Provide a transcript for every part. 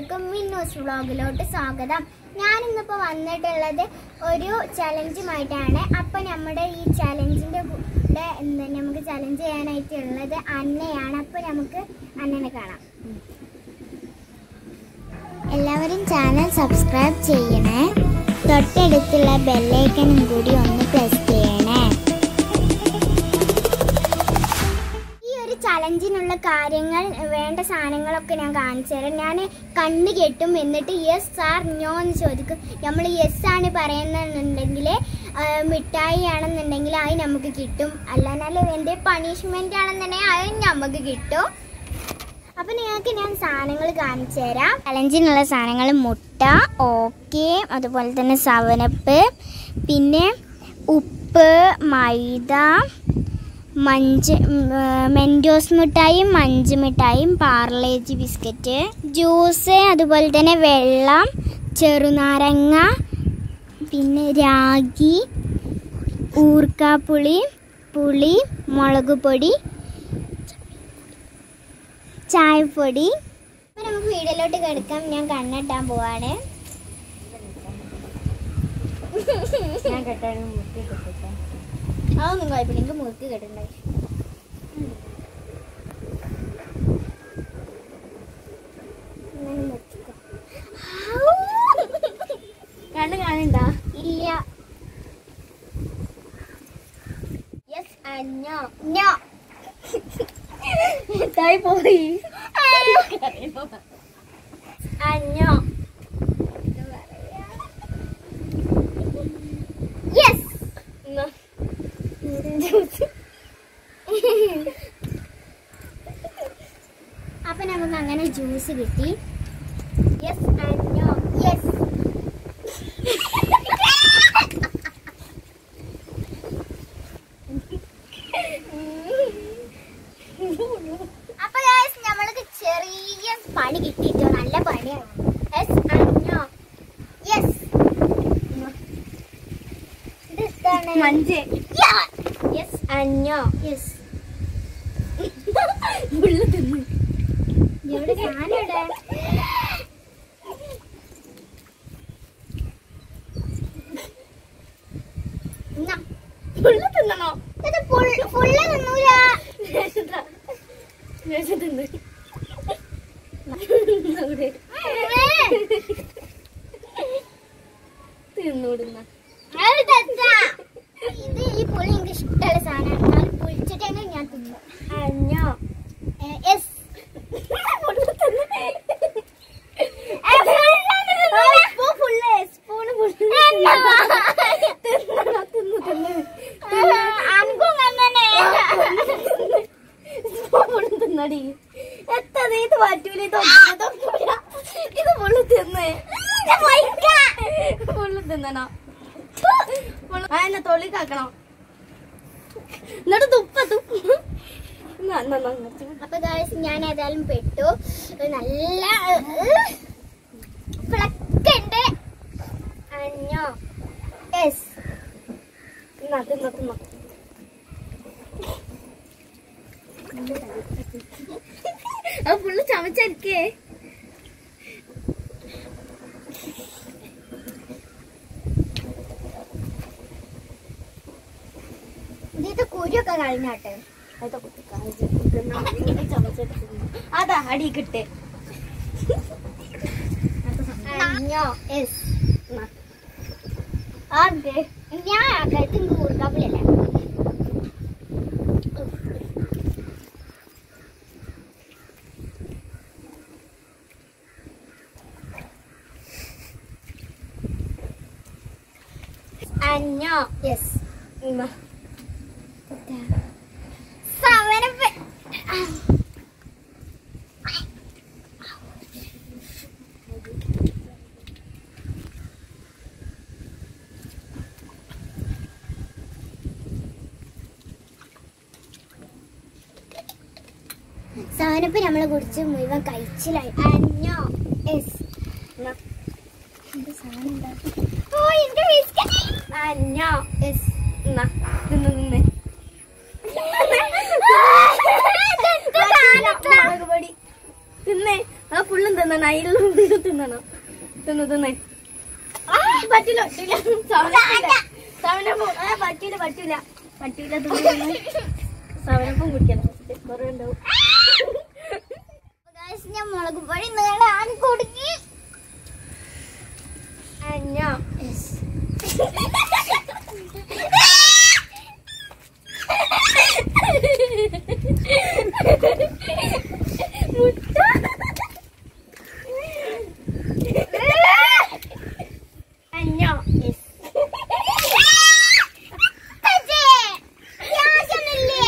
എല്ലാവർക്കും മിന്നൂസ് വ്ളോഗിലോട്ട് സ്വാഗതം ഞാൻ ഇന്നിപ്പോ വന്നിട്ടുള്ളത് ഒരു ചലഞ്ചുമായിട്ടാണ് അപ്പൊ നമ്മുടെ ഈ ചലഞ്ചിന്റെ കൂടെ എന്താ നമുക്ക് ചലഞ്ച് ചെയ്യാനായിട്ടുള്ളത് അന്നയാണ് അപ്പൊ നമുക്ക് അന്നനെ കാണാം എല്ലാവരും ചാനൽ സബ്സ്ക്രൈബ് ചെയ്യണേ തൊട്ടടുത്തുള്ള ബെല്ലൈക്കനും കൂടി ഒന്ന് പ്രസ് ചെയ്യണേ ഈ ഒരു ചലഞ്ചിനുള്ള കാര്യങ്ങൾ വേണ്ട സാധനങ്ങളൊക്കെ ഞാൻ കാണിച്ചു തരാം ഞാൻ കണ്ണ് കെട്ടും എന്നിട്ട് യെസ് സാർ നോ എന്ന് ചോദിക്കും നമ്മൾ യെസ് ആണ് പറയുന്നുണ്ടെങ്കിൽ മിഠായി ആണെന്നുണ്ടെങ്കിൽ അത് നമുക്ക് കിട്ടും അല്ലാന്നാലും എൻ്റെ പണിഷ്മെൻ്റ് ആണെന്നുണ്ടെങ്കിൽ അത് നമുക്ക് കിട്ടും അപ്പം നിങ്ങൾക്ക് ഞാൻ സാധനങ്ങൾ കാണിച്ചു തരാം ചലഞ്ചിനുള്ള സാധനങ്ങൾ മുട്ട ഓക്കെ അതുപോലെ തന്നെ സവനപ്പ് പിന്നെ ഉപ്പ് മൈദ മഞ്ച് മെൻഡോസ് മിഠായിയും മഞ്ച് മിഠായിയും പാർലേജ് ബിസ്ക്കറ്റ് ജ്യൂസ് അതുപോലെ തന്നെ വെള്ളം ചെറുനാരങ്ങ പിന്നെ രാഗി ഊർക്കാപ്പുളി പുളി മുളക് പൊടി ചായപ്പൊടി അപ്പൊ നമുക്ക് വീടിലോട്ട് കിടക്കാം ഞാൻ കണ്ണെട്ടാൻ പോവാണ് ഞാൻ കെട്ടാനും മുട്ടി കെട്ടിട്ടാ അതൊന്നും കുഴപ്പമില്ല എനിക്ക് മുറുക്ക് കിട്ടുന്നുണ്ട് കണ്ണ് കാണണ്ടാ ഇല്ല യെസ് അഞ്ഞോ ഞോ തായി പോയി അഞ്ഞോ യെസ് എന്നാ അപ്പൊ നമുക്ക് അങ്ങനെ ജ്യൂസ് കിട്ടി യെസ് അഞ്ഞോ യെസ് അപ്പൊ guys, നമ്മൾക്ക് ചെറിയ പണി കിട്ടിട്ടോ നല്ല പണിയാണ് യെസ് അഞ്ഞോ യെസ് ഇത് ഇതാണ് മഞ്ച് യെസ് അഞ്ഞോ യെസ് മുള്ളു തിന്നു എവിടെ സാധനം എവിടെ എന്നാ, മുള്ളു തിന്നണോ ഇത് ഫുൾ- ഫുള്ള് തിന്നൂല ലേശത്താ. ലേശം തിന്ന് അവിടെ. തിന്നൂടുന്ന അത് തെറ്റാ. ഇത് ഈ പുളി എനിക്ക് ഇഷ്ടമുള്ള സാധനമാണ് എന്നാലും പുളിച്ചിട്ടെങ്കിലും ഞാൻ തിന്നു അഞ്ഞോ യെസ് ഫുള്ള് സ്പൂണ് ഫുള്ള് തിന്നണോ തിന്നു തിന്ന് അനക്കും അങ്ങനെ സ്പൂണ് തിന്നടി എത്ര ഇത് പറ്റൂല ഇത് ഒന്നും തൊടൂല. ഇത് ഫുള്ള് തിന്ന് ഫുള്ള് തിന്നണോ ആ എന്നെ തൊള്ളിക്കാക്കണോ എന്നിട്ട് തുപ്പ തുപ്പ എന്നാ, എന്നാ, എന്നാ, എന്നാ. അപ്പൊ ഗായ്സ് ഞാൻ ഏതായാലും പെട്ടു ഒരു നല്ല ഫ്ലക്കുണ്ട് അഞ്ഞോ യെസ് തിന്നാ തിന്നാ തിന്നാ അത് ഫുള്ള് ചമച്ചരിക്കേ ഇതിന്റെ കുരുയൊക്കെ കഴിഞ്ഞാട്ടെ അതാ അടി കിട്ടേ അഞ്ഞോ യെസ് അതെ ഞാൻ ആക്കത്ത് കൂർക്കാപ്പിലല്ലേ അഞ്ഞോ യെസ് ഉമ്മ. സമരപ്പ് സാധനപ്പ് നമ്മളെ കുടിച്ച് മുഴുവൻ കഴിച്ചിലായി അഞ്ഞോ യെസ് ഉമ്മ. എന്ത് സാധനം എന്താ? ഓ എന്റെ ബിസ്ക്കറ്റ് അഞ്ഞോ യെസ് ഉമ്മ. തിന്ന് തിന്ന് ഇതെന്ത് സാധനത്താ? മുളക് പൊടി തിന്നേ ആ ഫുള്ളും തിന്നണം അതിലുള്ള തിന്നണം തിന്നു തിന്നേ ആ, പറ്റില്ല പറ്റില്ല സവനപ്പില്ല സവനപ്പം ആ പറ്റൂല പറ്റൂല പറ്റൂല തിന്നു സവനപ്പം കുടിക്കണം കുറെ ഉണ്ടാവും Guys, ഞാൻ മുളക് പൊടി നീളാൻ കുടുങ്ങി അഞ്ഞോ അഞ്ഞോ അച്ഛേ, യാതൊന്നില്ലേ?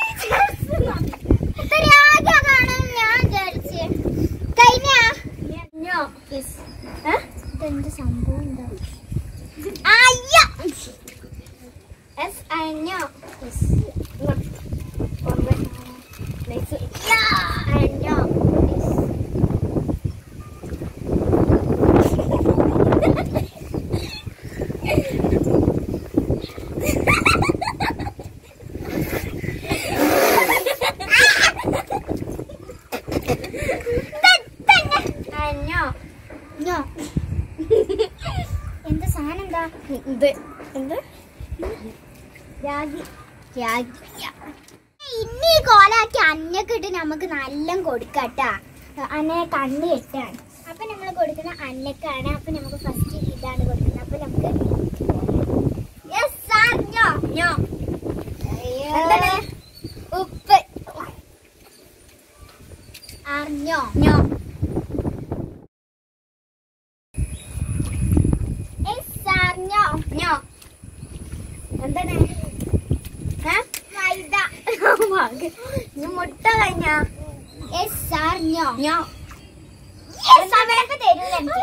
ഇത്ര യാതൊക്കെയാണെന്ന് ഞാൻ വിചാരിച്ച്. കഴിഞ്ഞാ? അഞ്ഞോ ഇതെന്ത് സംഭവം എന്താ? അയ്യ! എസ് അഞ്ഞോ നൈസ് യാ! അയ്യോ. അഞ്ഞോ ഇഞ്ഞോ. എന്ത് സാധനം എന്താ ഇത് എന്ത് രാഗി രാഗി ഇനി ഈ കോലാക്കി അന്നൊക്കെ ഇട്ട് നമുക്ക് നല്ല കൊടുക്കട്ടാ അന്നെ കണ്ണ് കെട്ടാണ് അപ്പൊ നമ്മൾ കൊടുക്കുന്ന അന്നക്കാണ് അപ്പൊ നമുക്ക് ഫസ്റ്റ് ഇതാണ് കൊടുക്കുന്നത് അപ്പൊ നമുക്ക് Yes, sir. ഞോ. ഞോ എന്താണ്? ഉപ്പ് അറിഞ്ഞോ ഞോ Yes, sir. ഞോ. ഞോ എന്താണ് ഏ? മൈദ ഇനി മുട്ട കഴിഞ്ഞ Yes, sir. ഞോ. ഞോ Yes, അവരൊക്കെ തരൂല എനിക്ക്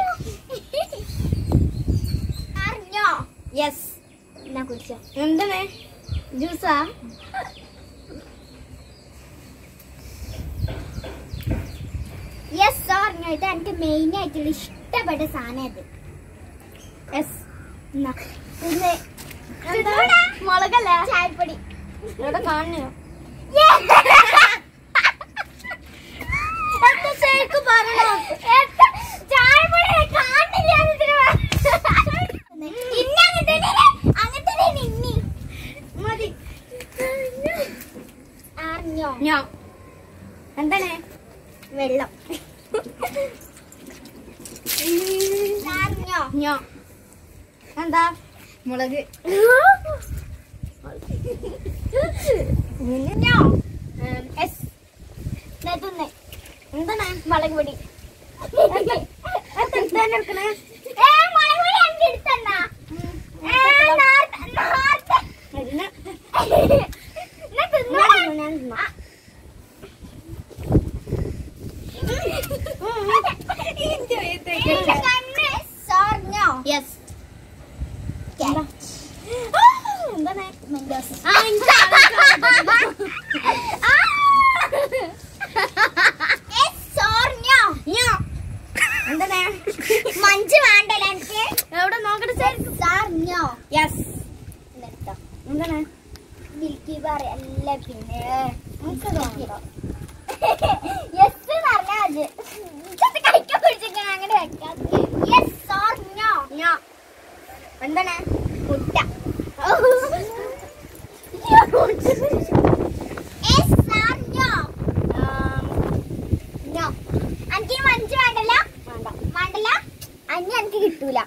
അറിഞ്ഞോ യെസ് എന്നാ കുടിച്ചോ എന്താണ് ജ്യൂസാ യെസ് അറിഞ്ഞോ ഇത് എനിക്ക് മെയിൻ ആയിട്ടുള്ള ഇഷ്ടപ്പെട്ട സാധനം ഇത് യെസ് എന്നാ, ഇത് എന്താ? ഇതെന്താ? മുളകല്ലേ ചായപ്പൊടി ഇവിടെ കാണുന്നു എന്താ ശരിക്കും പറഞ്ഞോ? എന്താ ചായപ്പൊടി കാണില്ല ഇതിന് വേ- ഇന്ന അങ്ങനത്തെ അങ്ങനത്തെ ഇന്നി മതി അറിഞ്ഞോ ഞോ എന്താണ് വെള്ളം അറിഞ്ഞോ ഞോ എന്താ മുളക് ഞോ എസ് തിന്നെ എന്താണ് മുളക് പൊടി എന്താണ് എടുക്കണേ ഏ മുളക് പൊടി എനിക്ക് എടുത്തന്നാ ഏ നാർത്ത നാർത്ത ഇതിന് എന്നാ തിന്നോ ഞാൻ തിന്നാം. എന്റെ കണ്ണ് സോർഞ്ഞോ യെസ് എന്താ? എന്താണ് മെൻഡോസ് ആ എനിക്ക് സോർഞ്ഞോ ഞോ എന്താണ് മഞ്ച് വേണ്ടല്ലോ എനിക്ക് എവിടെ നോക്കട്ടെ സാർ സാർഞ്ഞോ യെസ് എന്നിട്ടോ എന്താണ് മിൽക്കി ബാർ അല്ല പിന്നെ നമുക്ക് തോന്നുന്നു യെസ് പറഞ്ഞാ അത് ഇതൊക്കെ കഴിക്കാൻ പിടിച്ചിരിക്കണം അങ്ങനെ വെക്കാം യെസ് സോർഞ്ഞോ ഞോ എന്താണ് മുട്ട യെസ് സാർഞ്ഞോ നോ എനിക്ക് മഞ്ച് വേണ്ടല്ലോ വേണ്ട വേണ്ടല്ല അഞ്ഞ എനിക്ക് കിട്ടൂല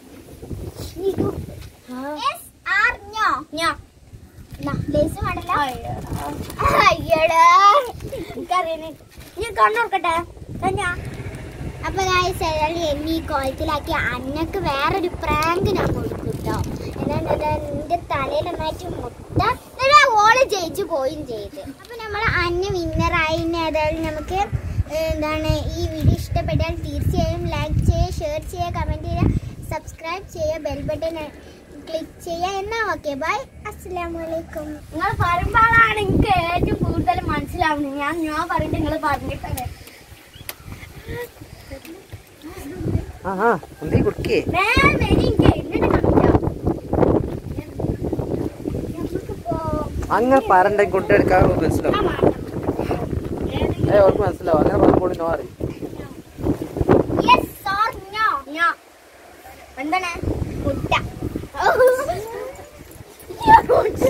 യെസ് ആർഞ്ഞോ ഞോ ലേസ് വേണ്ടല്ലോ അയ്യടാ എനിക്കറിയണേ ഞാൻ കണ്ണോർക്കട്ടെ തന്നെയാ അപ്പൊ ഗായ്സ് ഏതായാലും എന്നെ ഈ കോലത്തിലാക്കി അന്നക്ക് വേറൊരു പ്രാങ്ക് ഞാൻ കൊടുക്കും കേട്ടോ എന്താണ്ട് എന്റെ തലയിൽ നന്നായിട്ട് മുട്ട എന്നിട്ട് ഓള് ജയിച്ചു പോയും ചെയ്ത് അപ്പൊ നമ്മൾ അന്ന വിന്നറായി ഏതായാലും നമുക്ക് ഏഹ്, എന്താണ് ഈ വീഡിയോ ഇഷ്ടപ്പെട്ടാൽ തീർച്ചയായും ലൈക്ക് ചെയ്യുക ഷെയർ ചെയ്യുക കമന്റ് ചെയ്യുക സബ്സ്ക്രൈബ് ചെയ്യുക ബെൽ ബട്ടൺ ക്ലിക്ക് ചെയ്യുക എന്നാ ഓക്കെ ബൈ അസ്സലാമു അലൈക്കും നിങ്ങൾ പറയുമ്പോഴാണ് എനിക്ക് ഏറ്റവും കൂടുതൽ മനസ്സിലാവുന്നത് ഞാൻ ഞാൻ പറഞ്ഞിട്ട് നിങ്ങൾ പറഞ്ഞിട്ടേ ആഹാ എന്തേ കുടുക്കേ വേറെ എനിക്ക് എന്നിട്ട് കാണിക്കാം നമുക്കിപ്പോ അങ്ങനെ പറണ്ട കൊണ്ടെടുക്കാൻ മനസ്സിലാവും ആ മാറ്റം ഏതെങ്കിലും ഏ അവർക്ക് മനസ്സിലാവും അങ്ങനെ പറഞ്ഞപ്പോൾ നോ അറിയും യെസ് ഓർ നോ ഞാ എന്താണ് മുട്ട മുട്ട